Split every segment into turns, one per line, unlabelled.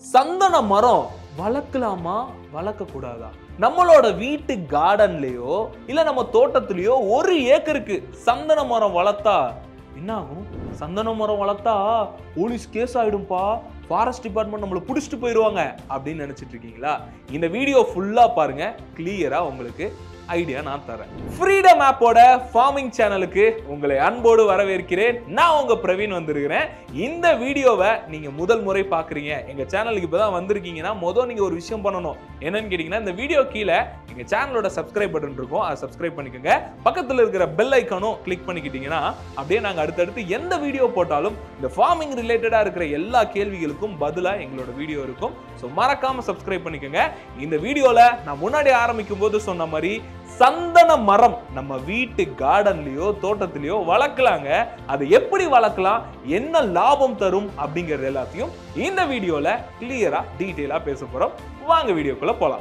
சந்தன மரம் வளர்க்கலாமா வளர்க்க கூடாதா நம்மளோட வீட்டு கார்டன்லயோ இல்ல நம்ம தோட்டத்திலயோ ஒரு ஏக்கருக்கு சந்தன மரம் வளர்த்தா என்ன ஆகும் சந்தன மரம் வளர்த்தா போலீஸ் கேஸ் ஆயிடும்பா ஃபாரஸ்ட் டிபார்ட்மெண்ட் நம்மளை பிடிச்சிட்டு போயிடுவாங்க அப்படின்னு நினைச்சிட்டு இருக்கீங்களா இந்த வீடியோ ஃபுல்லா பாருங்க கிளியரா உங்களுக்கு ஐடியா நான் தரேன் ஃப்ரீடம் ஆப்போட ஃபார்மிங் சேனலுக்கு உங்களை அன்போடு வரவேற்கிறேன் நான் உங்க பிரவீன் வந்திருக்கிறேன் இந்த வீடியோவை நீங்க முதல் முறை பாக்குறீங்க எங்க சேனலுக்கு இப்பதான் வந்திருக்கீங்கன்னா முதல் நீங்க ஒரு விஷயம் பண்ணணும் என்னன்னு கேட்டீங்கன்னா இந்த வீடியோ கீழே எங்க சேனலோட சப்ஸ்கிரைப் பட்டன் இருக்கும் அதை சப்ஸ்கிரைப் பண்ணிக்கோங்க பக்கத்துல இருக்கிற பெல் ஐக்கானும் கிளிக் பண்ணிக்கிட்டீங்கன்னா அப்படியே நாங்க அடுத்தடுத்து எந்த வீடியோ போட்டாலும் இந்த ஃபார்மிங் ரிலேட்டடா இருக்கிற எல்லா கேள்விகளுக்கும் பதிலா எங்களோட வீடியோ இருக்கும் ஸோ மறக்காம சப்ஸ்கிரைப் பண்ணிக்கோங்க இந்த வீடியோல நான் முன்னாடி ஆரம்பிக்கும் போது சொன்ன மாதிரி சந்தன மரம் நம்ம வீட்டு கார்டன்லயோ தோட்டத்திலயோ வளர்க்கலாங்க அதை எப்படி வளர்க்கலாம் என்ன லாபம் தரும் அப்படிங்கறது எல்லாத்தையும் இந்த வீடியோல கிளியரா டீட்டெயிலா பேச போறோம் வாங்க வீடியோக்குள்ள போலாம்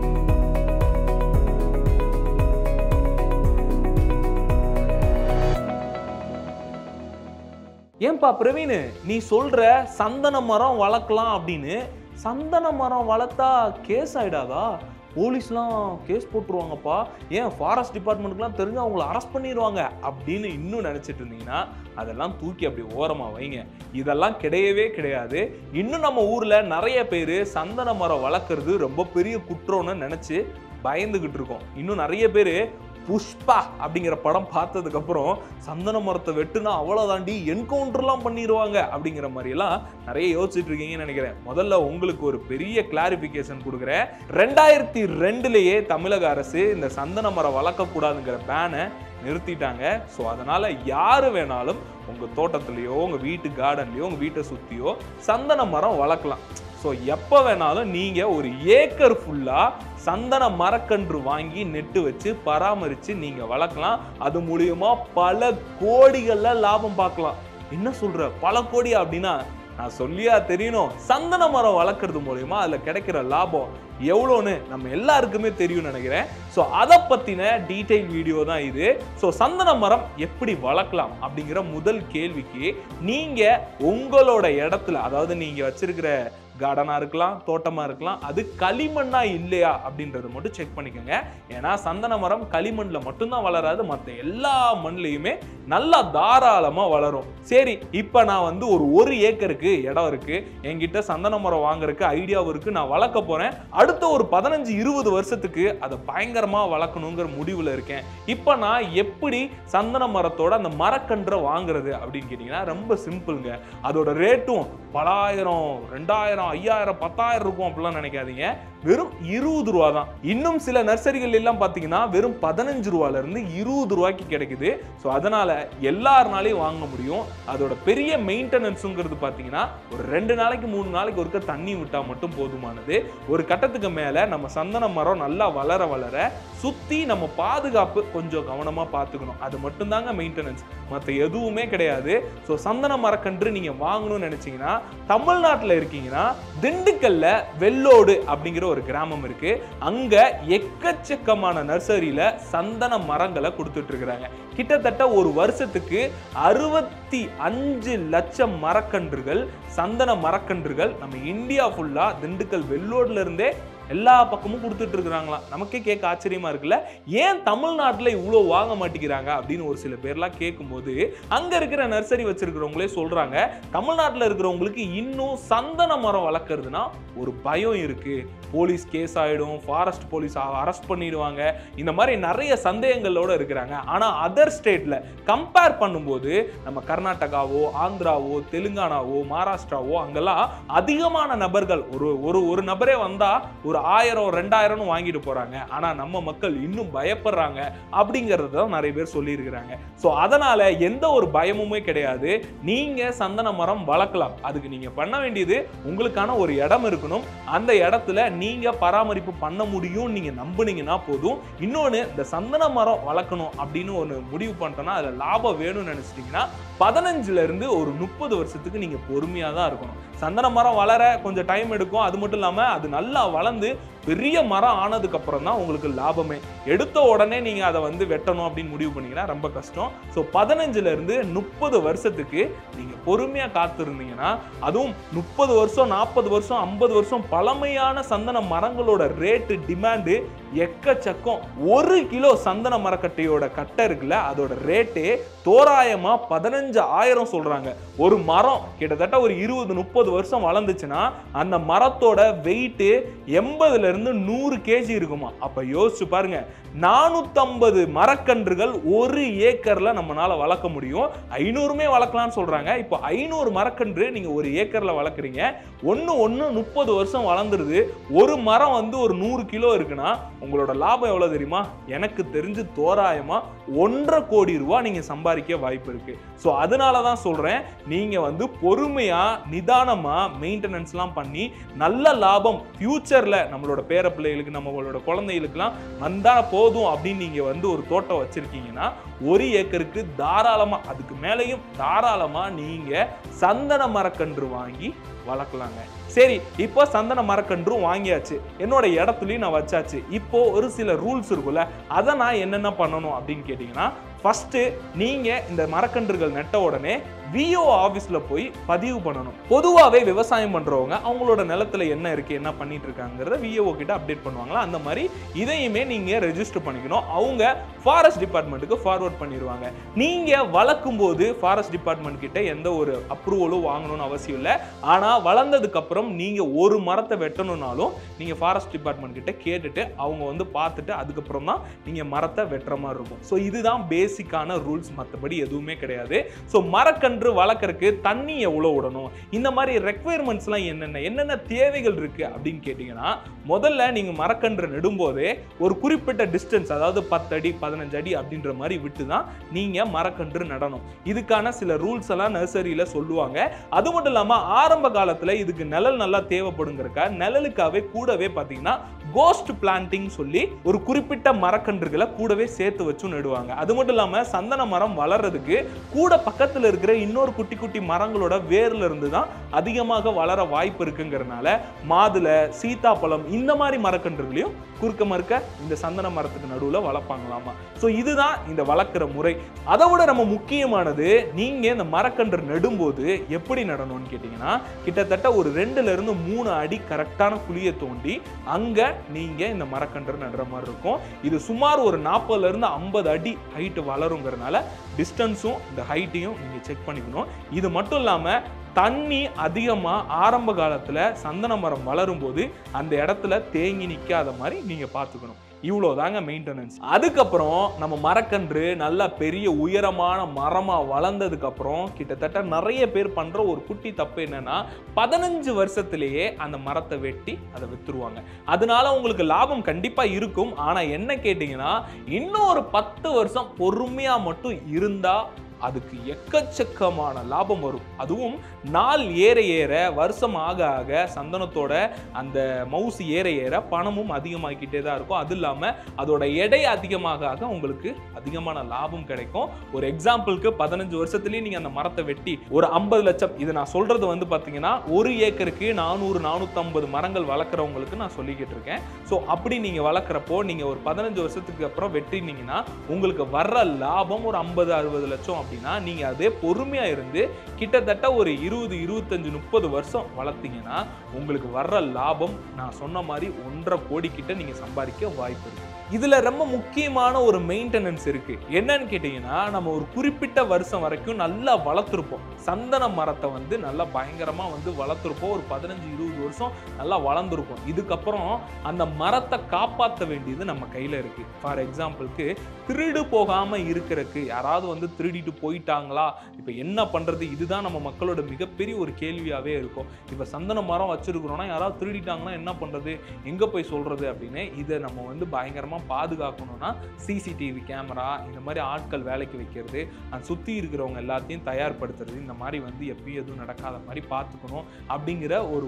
ஏன்பா பிரவீன் நீ சொல்ற சந்தன மரம் வளர்க்கலாம் அப்படின்னு சந்தன மரம் வளர்த்தா கேஸ் ஆயிடாதா போலீஸ்லாம் கேஸ் போட்டுருவாங்கப்பா ஏன் ஃபாரஸ்ட் டிபார்ட்மெண்ட்டுக்குலாம் தெரிஞ்சு அவங்கள அரெஸ்ட் பண்ணிடுவாங்க அப்படின்னு இன்னும் நினச்சிட்டு இருந்தீங்கன்னா அதெல்லாம் தூக்கி அப்படி ஓரமாக வைங்க இதெல்லாம் கிடையவே கிடையாது இன்னும் நம்ம ஊரில் நிறைய பேர் சந்தன மரம் வளர்க்குறது ரொம்ப பெரிய குற்றம்னு நினச்சி பயந்துகிட்டு இருக்கோம் இன்னும் நிறைய பேர் புஷ்பா அப்படிங்கிற படம் பார்த்ததுக்கு அப்புறம் சந்தன மரத்தை வெட்டுனா அவ்வளோதாண்டி என்கவுண்டர்லாம் பண்ணிடுவாங்க அப்படிங்கிற மாதிரிலாம் நிறைய யோசிச்சுட்டு இருக்கீங்கன்னு நினைக்கிறேன் முதல்ல உங்களுக்கு ஒரு பெரிய கிளாரிபிகேஷன் கொடுக்குறேன் ரெண்டாயிரத்தி ரெண்டுலேயே தமிழக அரசு இந்த சந்தன மரம் வளர்க்கக்கூடாதுங்கிற பேனை நிறுத்திட்டாங்க ஸோ அதனால யாரு வேணாலும் உங்க தோட்டத்திலேயோ உங்க வீட்டு கார்டன்லயோ உங்க வீட்டை சுத்தியோ சந்தன மரம் வளர்க்கலாம் ஸோ எப்போ வேணாலும் நீங்க ஒரு ஏக்கர் ஃபுல்லா சந்தன மரக்கன்று வாங்கி நெட்டு வச்சு பராமரித்து நீங்கள் வளர்க்கலாம் அது மூலியமா பல கோடிகளில் லாபம் பார்க்கலாம் என்ன சொல்ற பல கோடி அப்படின்னா நான் சொல்லியா தெரியணும் சந்தன மரம் வளர்க்குறது மூலியமா அதில் கிடைக்கிற லாபம் எவ்வளோன்னு நம்ம எல்லாருக்குமே தெரியும் நினைக்கிறேன் ஸோ அதை பற்றின டீட்டெயில் வீடியோ தான் இது ஸோ சந்தன மரம் எப்படி வளர்க்கலாம் அப்படிங்கிற முதல் கேள்விக்கு நீங்கள் உங்களோட இடத்துல அதாவது நீங்கள் வச்சிருக்கிற கார்டனாக இருக்கலாம் தோட்டமாக இருக்கலாம் அது களிமண்ணா இல்லையா அப்படின்றத மட்டும் செக் பண்ணிக்கோங்க ஏன்னா சந்தன மரம் களிமண்ணில் மட்டும்தான் வளராது மற்ற எல்லா மண்ணுலையுமே நல்லா தாராளமாக வளரும் சரி இப்போ நான் வந்து ஒரு ஒரு ஏக்கருக்கு இடம் இருக்கு என்கிட்ட சந்தன மரம் வாங்குறதுக்கு ஐடியாவும் இருக்கு நான் வளர்க்க போறேன் அடுத்த ஒரு பதினஞ்சு இருபது வருஷத்துக்கு அதை பயங்கரமாக வளர்க்கணுங்கிற முடிவில் இருக்கேன் இப்போ நான் எப்படி சந்தன மரத்தோட அந்த மரக்கன்றை வாங்குறது அப்படின்னு கேட்டிங்கன்னா ரொம்ப சிம்பிளுங்க அதோட ரேட்டும் பலாயிரம் ரெண்டாயிரம் ஐயாயிரம் பத்தாயிரம் இருக்கும் அப்படிலாம் நினைக்காதீங்க வெறும் இருபது ரூபா தான் இன்னும் சில நர்சரிகள் எல்லாம் பார்த்தீங்கன்னா வெறும் பதினஞ்சு ரூபால இருந்து இருபது ரூபாய்க்கு கிடைக்குது ஸோ அதனால எல்லாருனாலையும் வாங்க முடியும் அதோட பெரிய மெயின்டெனன்ஸுங்கிறது பார்த்தீங்கன்னா ஒரு ரெண்டு நாளைக்கு மூணு நாளைக்கு ஒருக்க தண்ணி விட்டா மட்டும் போதுமானது ஒரு கட்டத்துக்கு மேல நம்ம சந்தன மரம் நல்லா வளர வளர சுத்தி நம்ம பாதுகாப்பு கொஞ்சம் கவனமா பார்த்துக்கணும் அது மட்டும்தாங்க மெயின்டெனன்ஸ் மற்ற எதுவுமே கிடையாது ஸோ சந்தன மரக்கன்று நீங்க வாங்கணும்னு நினைச்சீங்கன்னா தமிழ்நாட்டில் இருக்கீங்கன்னா திண்டுக்கல்ல வெள்ளோடு அப்படிங்கிற ஒரு கிராமம் இருக்கு அங்க எக்கச்சக்கமான நர்சரியில சந்தன மரங்களை கொடுத்துட்டு இருக்கிறாங்க கிட்டத்தட்ட ஒரு வருஷத்துக்கு அறுபத்தி அஞ்சு லட்சம் மரக்கன்றுகள் சந்தன மரக்கன்றுகள் நம்ம இந்தியா ஃபுல்லா திண்டுக்கல் வெள்ளோடுல இருந்தே எல்லா பக்கமும் கொடுத்துட்டு இருக்கிறாங்களாம் நமக்கே கேட்க ஆச்சரியமா இருக்குல்ல ஏன் தமிழ்நாட்டில் இவ்வளோ வாங்க மாட்டேங்கிறாங்க அப்படின்னு ஒரு சில பேர்லாம் கேட்கும்போது அங்க இருக்கிற நர்சரி வச்சிருக்கிறவங்களே சொல்றாங்க தமிழ்நாட்டில் இருக்கிறவங்களுக்கு இன்னும் சந்தன மரம் வளர்க்கறதுனா ஒரு பயம் இருக்கு போலீஸ் கேஸ் ஆயிடும் ஃபாரஸ்ட் போலீஸ் அரெஸ்ட் பண்ணிடுவாங்க இந்த மாதிரி நிறைய சந்தேகங்களோட இருக்கிறாங்க ஆனா அதர் ஸ்டேட்ல கம்பேர் பண்ணும்போது நம்ம கர்நாடகாவோ ஆந்திராவோ தெலுங்கானாவோ மகாராஷ்டிராவோ அங்கெல்லாம் அதிகமான நபர்கள் ஒரு ஒரு ஒரு நபரே வந்தா ஒரு ஆயிரம் ரெண்டாயிரம்னு வாங்கிட்டு போறாங்க ஆனா நம்ம மக்கள் இன்னும் பயப்படுறாங்க அப்படிங்கறத தான் நிறைய பேர் சொல்லியிருக்கிறாங்க ஸோ அதனால எந்த ஒரு பயமுமே கிடையாது நீங்க சந்தன மரம் வளர்க்கலாம் அதுக்கு நீங்க பண்ண வேண்டியது உங்களுக்கான ஒரு இடம் இருக்கணும் அந்த இடத்துல நீங்க பராமரிப்பு பண்ண முடியும் நீங்க நம்புனீங்கன்னா போதும் இன்னொன்னு இந்த சந்தன மரம் வளர்க்கணும் அப்படின்னு ஒன்று முடிவு பண்ணிட்டோம்னா அதுல லாபம் வேணும்னு நினைச்சிட்டீங்கன்னா பதினஞ்சுல இருந்து ஒரு முப்பது வருஷத்துக்கு நீங்க பொறுமையா தான் இருக்கணும் சந்தன மரம் வளர கொஞ்சம் டைம் எடுக்கும் அது மட்டும் இல்லாம அது நல்லா வளர்ந்து பெரிய மரம் ஆனதுக்கு அப்புறம் தான் உங்களுக்கு லாபமே எடுத்த உடனே நீங்க அதை வந்து வெட்டணும் அப்படின்னு முடிவு பண்ணீங்கன்னா ரொம்ப கஷ்டம் ஸோ பதினஞ்சுல இருந்து முப்பது வருஷத்துக்கு நீங்க பொறுமையா காத்திருந்தீங்கன்னா அதுவும் முப்பது வருஷம் நாற்பது வருஷம் ஐம்பது வருஷம் பழமையான சந்தன மரங்களோட ரேட்டு டிமாண்டு எக்கச்சக்கம் ஒரு கிலோ சந்தன மரக்கட்டையோட கட்டை இருக்குல்ல அதோட ரேட்டே தோராயமா பதினஞ்சு ஆயிரம் சொல்றாங்க ஒரு மரம் கிட்டத்தட்ட ஒரு இருபது முப்பது வருஷம் வளர்ந்துச்சுன்னா அந்த மரத்தோட வெயிட்டு எண்பதுல இருந்து நூறு கேஜி இருக்குமா அப்ப யோசிச்சு பாருங்க நானூத்தம்பது மரக்கன்றுகள் ஒரு ஏக்கர்ல நம்மளால வளர்க்க முடியும் ஐநூறுமே வளர்க்கலாம்னு சொல்றாங்க இப்போ ஐநூறு மரக்கன்று நீங்க ஒரு ஏக்கர்ல வளர்க்குறீங்க ஒன்று ஒன்று முப்பது வருஷம் வளர்ந்துருது ஒரு மரம் வந்து ஒரு நூறு கிலோ இருக்குன்னா உங்களோட லாபம் எவ்வளோ தெரியுமா எனக்கு தெரிஞ்சு தோராயமா ஒன்றரை கோடி ரூபா நீங்க சம்பாதிக்க வாய்ப்பு இருக்கு ஸோ அதனால தான் சொல்றேன் நீங்க வந்து பொறுமையா நிதானமா மெயின்டெனன்ஸ்லாம் பண்ணி நல்ல லாபம் ஃபியூச்சர்ல நம்மளோட பேர பிள்ளைகளுக்கு நம்மளோட குழந்தைகளுக்குலாம் வந்தா போதும் அப்படின்னு நீங்க வந்து ஒரு தோட்டம் வச்சிருக்கீங்கன்னா ஒரு ஏக்கருக்கு தாராளமா அதுக்கு மேலேயும் தாராளமா நீங்க சந்தன மரக்கன்று வாங்கி வளர்க்கலாங்க சரி இப்போ சந்தன மரக்கன்றும் வாங்கியாச்சு என்னோட இடத்துலயும் நான் வச்சாச்சு இப்போ ஒரு சில ரூல்ஸ் இருக்குல்ல அதை நான் என்னென்ன பண்ணணும் அப்படின்னு கேட்டிங்கன்னா ஃபர்ஸ்ட் நீங்க இந்த மரக்கன்றுகள் நட்ட உடனே விஓ ஆஃபீஸில் போய் பதிவு பண்ணணும் பொதுவாகவே விவசாயம் பண்ணுறவங்க அவங்களோட நிலத்துல என்ன இருக்கு என்ன பண்ணிட்டு இருக்காங்கிறத விஓ கிட்ட அப்டேட் பண்ணுவாங்களா அந்த மாதிரி இதையுமே நீங்க ரெஜிஸ்டர் பண்ணிக்கணும் அவங்க ஃபாரஸ்ட் டிபார்ட்மெண்ட்டுக்கு ஃபார்வர்ட் பண்ணிடுவாங்க நீங்க வளர்க்கும் போது ஃபாரஸ்ட் டிபார்ட்மெண்ட் கிட்ட எந்த ஒரு அப்ரூவலும் வாங்கணும்னு அவசியம் இல்லை ஆனா வளர்ந்ததுக்கு அப்புறம் நீங்க ஒரு மரத்தை வெட்டணும்னாலும் நீங்க ஃபாரஸ்ட் டிபார்ட்மெண்ட் கிட்ட கேட்டுட்டு அவங்க வந்து பார்த்துட்டு அதுக்கப்புறம் தான் நீங்க மரத்தை வெட்டுற மாதிரி இருக்கும் ஸோ இதுதான் பேசிக்கான ரூல்ஸ் மற்றபடி எதுவுமே கிடையாது ஸோ மரக்கன்று வளர்க்கறதுக்கு தண்ணி எவ்வளோ விடணும் இந்த மாதிரி ரெக்குவயர்மெண்ட்ஸ்லாம் என்னென்ன என்னென்ன தேவைகள் இருக்கு அப்படின்னு கேட்டிங்கன்னா முதல்ல நீங்க மரக்கன்று நடும்போதே ஒரு குறிப்பிட்ட டிஸ்டன்ஸ் அதாவது பத்து அடி பதினஞ்சு அடி அப்படின்ற மாதிரி விட்டு தான் நீங்க மரக்கன்று நடணும் இதுக்கான சில ரூல்ஸ் எல்லாம் நர்சரியில சொல்லுவாங்க அது மட்டும் இல்லாம ஆரம்ப காலத்துல இதுக்கு நிழல் நல்லா தேவைப்படுங்கிறக்கா நிழலுக்காகவே கூடவே பாத்தீங்கன்னா கோஸ்ட் பிளான்டிங் சொல்லி ஒரு குறிப்பிட்ட மரக்கன்றுகளை கூடவே சேர்த்து வச்சும் நடுவாங்க அது மட்டும் இல்லாம சந்தன மரம் வளர்றதுக்கு கூட பக்கத்துல இருக்கிற இன்னொரு குட்டி குட்டி மரங்களோட வேர்ல இருந்து தான் அதிகமாக வளர வாய்ப்பு இருக்குங்கிறனால மாதுளை சீத்தாப்பழம் இந்த மாதிரி மரக்கன்றுகளையும் குறுக்க மறுக்க இந்த சந்தன மரத்துக்கு நடுவுல வளர்ப்பாங்களாமா ஸோ இதுதான் இந்த வளர்க்குற முறை அதை விட நம்ம முக்கியமானது நீங்க இந்த மரக்கன்று நடும்போது எப்படி நடணும்னு கேட்டிங்கன்னா கிட்டத்தட்ட ஒரு ரெண்டுல இருந்து மூணு அடி கரெக்டான குழியை தோண்டி அங்க நீங்க இந்த மரக்கன்று நடுற மாதிரி இருக்கும் இது சுமார் ஒரு நாற்பதுல இருந்து ஐம்பது அடி ஹைட் வளருங்கிறனால டிஸ்டன்ஸும் இந்த ஹைட்டையும் நீங்க செக் பண்ணிக்கணும் இது மட்டும் இல்லாம தண்ணி அதிகமா ஆரம்ப காலத்துல சந்தன மரம் வளரும் போது அந்த இடத்துல தேங்கி நிக்காத மாதிரி நீங்க பார்த்துக்கணும் இவ்வளோதாங்க மெயின்டெனன்ஸ் அதுக்கப்புறம் நம்ம மரக்கன்று நல்லா பெரிய உயரமான மரமா வளர்ந்ததுக்கு அப்புறம் கிட்டத்தட்ட நிறைய பேர் பண்ற ஒரு குட்டி தப்பு என்னன்னா பதினஞ்சு வருஷத்திலேயே அந்த மரத்தை வெட்டி அதை வித்துருவாங்க அதனால உங்களுக்கு லாபம் கண்டிப்பா இருக்கும் ஆனா என்ன கேட்டீங்கன்னா இன்னும் ஒரு பத்து வருஷம் பொறுமையா மட்டும் இருந்தா அதுக்கு எக்கச்சக்கமான லாபம் வரும் அதுவும் நாள் ஏற ஏற வருஷம் ஆக ஆக சந்தனத்தோட அந்த மவுசு ஏற ஏற பணமும் அதிகமாகிக்கிட்டே தான் இருக்கும் அது இல்லாமல் அதோட எடை அதிகமாக ஆக உங்களுக்கு அதிகமான லாபம் கிடைக்கும் ஒரு எக்ஸாம்பிளுக்கு பதினஞ்சு வருஷத்துலேயே நீங்கள் அந்த மரத்தை வெட்டி ஒரு ஐம்பது லட்சம் இது நான் சொல்றது வந்து பார்த்தீங்கன்னா ஒரு ஏக்கருக்கு நானூறு நானூற்றம்பது மரங்கள் வளர்க்குறவங்களுக்கு நான் சொல்லிக்கிட்டு இருக்கேன் ஸோ அப்படி நீங்கள் வளர்க்குறப்போ நீங்கள் ஒரு பதினஞ்சு வருஷத்துக்கு அப்புறம் வெட்டினீங்கன்னா உங்களுக்கு வர்ற லாபம் ஒரு ஐம்பது அறுபது லட்சம் அப்படின்னா நீங்கள் அதே பொறுமையாக இருந்து கிட்டத்தட்ட ஒரு இருபது இருபத்தஞ்சு முப்பது வருஷம் வளர்த்தீங்கன்னா உங்களுக்கு வர்ற லாபம் நான் சொன்ன மாதிரி ஒன்றரை கோடி கிட்ட நீங்கள் சம்பாதிக்க வாய்ப்பு இருக்கு இதுல ரொம்ப முக்கியமான ஒரு மெயின்டெனன்ஸ் இருக்கு என்னன்னு கேட்டீங்கன்னா நம்ம ஒரு குறிப்பிட்ட வருஷம் வரைக்கும் நல்லா வளர்த்துருப்போம் சந்தன மரத்தை வந்து நல்லா பயங்கரமா வந்து வளர்த்துருப்போம் ஒரு பதினஞ்சு இருபது வருஷம் நல்லா வளர்ந்துருக்கும் இதுக்கப்புறம் அந்த மரத்தை காப்பாற்ற வேண்டியது நம்ம கையில இருக்கு ஃபார் எக்ஸாம்பிளுக்கு திருடு போகாம இருக்கிறதுக்கு யாராவது வந்து திருடிட்டு போயிட்டாங்களா இப்போ என்ன பண்றது இதுதான் நம்ம மக்களோட மிகப்பெரிய ஒரு கேள்வியாவே இருக்கும் இப்போ சந்தன மரம் வச்சிருக்கிறோம்னா யாராவது திருடிட்டாங்கன்னா என்ன பண்றது எங்க போய் சொல்றது அப்படின்னு இதை நம்ம வந்து பயங்கரமா பாதுகாக்கணும்னா சிசிடிவி கேமரா இந்த மாதிரி ஆட்கள் வேலைக்கு வைக்கிறது அந்த சுற்றி இருக்கிறவங்க எல்லாத்தையும் தயார்படுத்துறது இந்த மாதிரி வந்து எப்பயும் எதுவும் நடக்காத மாதிரி பார்த்துக்கணும் அப்படிங்கிற ஒரு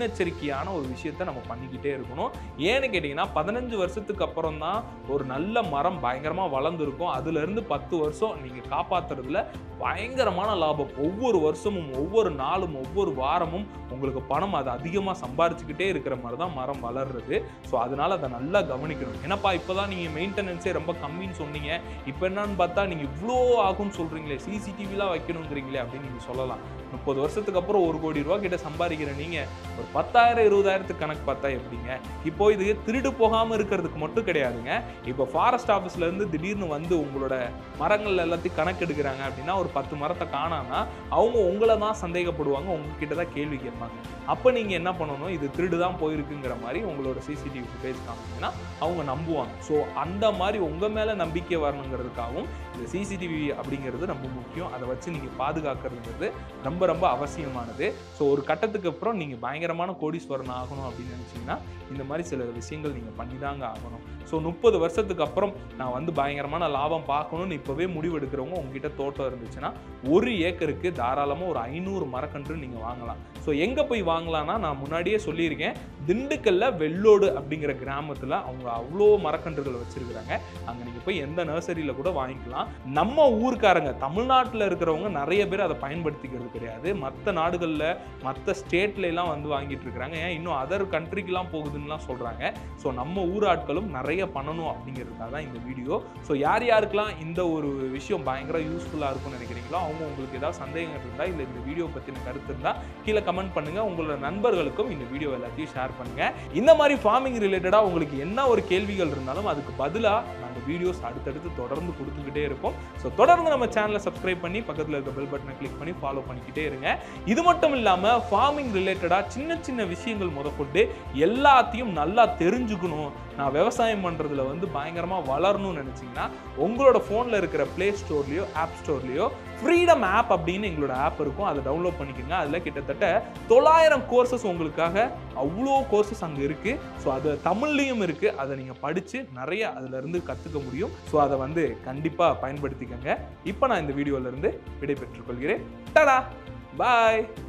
முன்னெச்சரிக்கையான ஒரு விஷயத்த நம்ம பண்ணிக்கிட்டே இருக்கணும் ஏன்னு கேட்டிங்கன்னா பதினஞ்சு வருஷத்துக்கு அப்புறம் தான் ஒரு நல்ல மரம் பயங்கரமாக வளர்ந்துருக்கும் அதுலேருந்து பத்து வருஷம் நீங்கள் காப்பாற்றுறதுல பயங்கரமான லாபம் ஒவ்வொரு வருஷமும் ஒவ்வொரு நாளும் ஒவ்வொரு வாரமும் உங்களுக்கு பணம் அது அதிகமாக சம்பாரிச்சுக்கிட்டே இருக்கிற மாதிரி தான் மரம் வளர்றது ஸோ அதனால அதை நல்லா கவனிக்கணும் ஏன்னாப்பா இப்போ தான் நீங்கள் மெயின்டெனன்ஸே ரொம்ப கம்மின்னு சொன்னீங்க இப்போ என்னன்னு பார்த்தா நீங்கள் இவ்வளோ ஆகும்னு சொல்கிறீங்களே சிசிடிவிலாம் வைக்கணுங்கிறீங்களே அப்படின்னு நீங்கள் சொல்லலாம் முப்பது வருஷத்துக்கு அப்புறம் ஒரு கோடி ரூபா கிட்ட சம்பாதிக்கிற நீங்கள் ஒரு பத்தாயிரம் இருபதாயிரத்துக்கு கணக்கு பார்த்தா எப்படிங்க இப்போ இது திருடு போகாமல் இருக்கிறதுக்கு மட்டும் கிடையாதுங்க இப்போ ஃபாரஸ்ட் ஆஃபீஸ்லேருந்து திடீர்னு வந்து உங்களோட மரங்கள் எல்லாத்தையும் கணக்கு எடுக்கிறாங்க அப்படின்னா ஒரு பத்து மரத்தை காணாம அவங்க உங்களை தான் சந்தேகப்படுவாங்க உங்ககிட்ட தான் கேள்வி கேட்பாங்க அப்போ நீங்கள் என்ன பண்ணணும் இது திருடு தான் போயிருக்குங்கிற மாதிரி உங்களோட சிசிடிவி ஃபுட்டேஜ் காமிச்சிங்கன்னா அவங்க நம்புவாங்க ஸோ அந்த மாதிரி உங்கள் மேலே நம்பிக்கை வரணுங்கிறதுக்காகவும் இந்த சிசிடிவி அப்படிங்கிறது ரொம்ப முக்கியம் அதை வச்சு நீங்கள் பாதுகாக்கிறதுங்கிறது ரொம்ப ரொம்ப அவசியமானது ஸோ ஒரு கட்டத்துக்கு அப்புறம் நீங்கள் பயங்கரமான கோடீஸ்வரன் ஆகணும் அப்படின்னு நினச்சிங்கன்னா இந்த மாதிரி சில விஷயங்கள் நீங்கள் பண்ணி தாங்க ஆகணும் ஸோ முப்பது வருஷத்துக்கு அப்புறம் நான் வந்து பயங்கரமான லாபம் பார்க்கணும்னு இப்போவே முடிவெடுக்கிறவங்க உங்ககிட்ட தோட்டம் இருந்துச்சுன்னா ஒரு ஏக்கருக்கு தாராளமாக ஒரு ஐநூறு மரக்கன்று நீங்கள் வாங்கலாம் ஸோ எங்கே போய் வாங்கலாம்னா நான் முன்னாடியே சொல்லியிருக்கேன் திண்டுக்கல்ல வெள்ளோடு அப்படிங்கிற கிராமத்தில் அவங்க அவ்வளோ மரக்கன்றுகள் வச்சிருக்கிறாங்க அங்கே நீங்கள் போய் எந்த நர்சரியில் கூட வாங்கிக்கலாம் நம்ம ஊர்க்காரங்க தமிழ்நாட்டில் இருக்கிறவங்க நிறைய பேர் அதை பயன்படுத்திக்கிறது கிடையாது மற்ற நாடுகளில் மற்ற ஸ்டேட்ல எல்லாம் வந்து வாங்கிட்டு இருக்கிறாங்க ஏன் இன்னும் அதர் கண்ட்ரிக்கெலாம் போகுதுன்னுலாம் சொல்கிறாங்க ஸோ நம்ம ஊர் ஆட்களும் நிறைய பண்ணணும் அப்படிங்கிறதுக்காக தான் இந்த வீடியோ ஸோ யார் யாருக்கெல்லாம் இந்த ஒரு விஷயம் பயங்கர யூஸ்ஃபுல்லாக இருக்கும்னு நினைக்கிறீங்களோ அவங்க உங்களுக்கு ஏதாவது சந்தேகங்கள் இருந்தால் இல்லை இந்த வீடியோ பற்றின கருத்து இருந்தால் கீழே கமெண்ட் பண்ணுங்க உங்களோட நண்பர்களுக்கும் இந்த வீடியோ எல்லாத்தையும் ஷேர் பண்ணுங்க இந்த மாதிரி ஃபார்மிங் ரிலேட்டடாக உங்களுக்கு என்ன ஒரு கேள்விகள் இருந்தாலும் அதுக்கு பதிலாக நாங்கள் வீடியோஸ் அடுத்தடுத்து தொடர்ந்து கொடுத்துக்கிட்டே இருப்போம் ஸோ தொடர்ந்து நம்ம சேனலை சப்ஸ்கிரைப் பண்ணி பக்கத்தில் இருக்க பெல் பட்டனை கிளிக் பண்ணி ஃபாலோ பண்ணிக்கிட்டே இருங்க இது மட்டும் இல்லாமல் ஃபார்மிங் ரிலேட்டடாக சின்ன சின்ன விஷயங்கள் முதற்கொண்டு எல்லாத்தையும் நல்லா தெரிஞ்சுக்கணும் நான் விவசாயம் பண்ணுறதுல வந்து பயங்கரமாக வளரணும்னு நினச்சிங்கன்னா உங்களோட ஃபோனில் இருக்கிற ப்ளே ஸ்டோர்லேயோ ஆப் ஸ்டோர்லேயோ ஃப்ரீடம் ஆப் அப்படின்னு எங்களோட ஆப் இருக்கும் அதை டவுன்லோட் பண்ணிக்கோங்க அதில் கிட்டத்தட்ட தொள்ளாயிரம் கோர்சஸ் உங்களுக்காக அவ்வளோ கோர்சஸ் அங்கே இருக்குது ஸோ அது தமிழ்லேயும் இருக்குது அதை நீங்கள் படித்து நிறைய அதிலிருந்து கற்றுக்க முடியும் ஸோ அதை வந்து கண்டிப்பாக பயன்படுத்திக்கங்க இப்போ நான் இந்த வீடியோலேருந்து விடை பெற்றுக்கொள்கிறேன் டடா பாய்